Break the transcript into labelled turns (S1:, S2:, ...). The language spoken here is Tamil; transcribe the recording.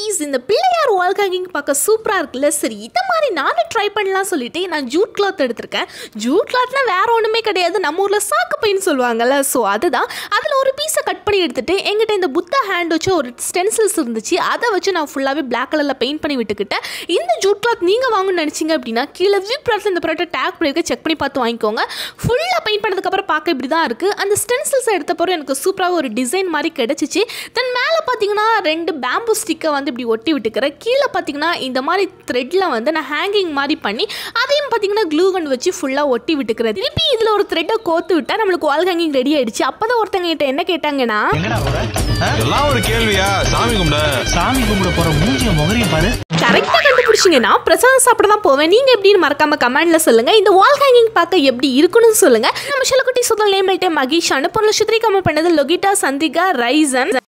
S1: குட்டீஸ் இந்த பிள்ளையார் வால் ஹேங்கிங் பார்க்க சூப்பராக இருக்குல்ல சரி இதை மாதிரி நானும் ட்ரை பண்ணலாம் சொல்லிட்டு நான் ஜூட் கிளாத் எடுத்திருக்கேன் ஜூட் கிளாத்னா வேற ஒன்றுமே கிடையாது நம்ம ஊரில் சாக்கு பைன்னு சொல்லுவாங்கல்ல ஸோ அதுதான் அதில் ஒரு பீஸை கட் பண்ணி எடுத்துட்டு எங்கிட்ட இந்த புத்தா ஹேண்ட் வச்சு ஒரு ஸ்டென்சில்ஸ் இருந்துச்சு அதை வச்சு நான் ஃபுல்லாகவே பிளாக் கலரில் பெயிண்ட் பண்ணி விட்டுக்கிட்டேன் இந்த ஜூட் கிளாத் நீங்கள் வாங்கணும்னு நினச்சிங்க அப்படின்னா கீழே விப் ப்ராடக்ட் இந்த ப்ராடக்ட் டேக் பண்ணியிருக்க செக் பண்ணி பார்த்து வாங்கிக்கோங்க ஃபுல்லாக பெயிண்ட் பண்ணதுக்கப்புறம் பார்க்க இப்படி தான் இருக்குது அந்த ஸ்டென்சில்ஸ் எடுத்த பிறகு எனக்கு சூப்பராக ஒரு டிசைன் மாதிரி கிடச்சிச்சு தென் மேலே பார்த்தீங்கன்னா ரெண்டு பேம்பு ஸ்டிக்கை வந்து இப்படி ஒட்டி விட்டுக்கிறேன் கீழே பார்த்தீங்கன்னா இந்த மாதிரி த்ரெட்டில் வந்து நான் ஹேங்கிங் மாதிரி பண்ணி அதையும் பார்த்தீங்கன்னா க்ளூ கன் வச்சு ஃபுல்லாக ஒட்டி விட்டுக்கிறேன் திருப்பி இதில் ஒரு த்ரெட்டை கோத்து விட்டா நம்மளுக்கு வால் ஹேங்கிங் ரெடி ஆயிடுச்சு அப்போ தான் ஒருத்தங்க கிட்ட என்ன கேட்டாங்கன்னா
S2: எங்கடா போற ஆ?
S3: எல்லாம் ஒரு கேள்வியா சாமி கும்பிட
S2: சாமி கும்பிட போற மூஞ்சிய முகரையும் பாரு
S1: கரெக்டாக கண்டுபிடிச்சிங்க நான் பிரசாதம் சாப்பிட தான் போவேன் நீங்கள் எப்படின்னு மறக்காம கமெண்ட்ல சொல்லுங்க இந்த வால் ஹேங்கிங் பார்க்க எப்படி இருக்குன்னு சொல்லுங்க நம்ம சிலக்குட்டி சுதல் நேம் மகேஷ் அனுப்பொருள் சுத்ரி கமல் பண்ணது லொகிட்டா சந்திகா ரைசன்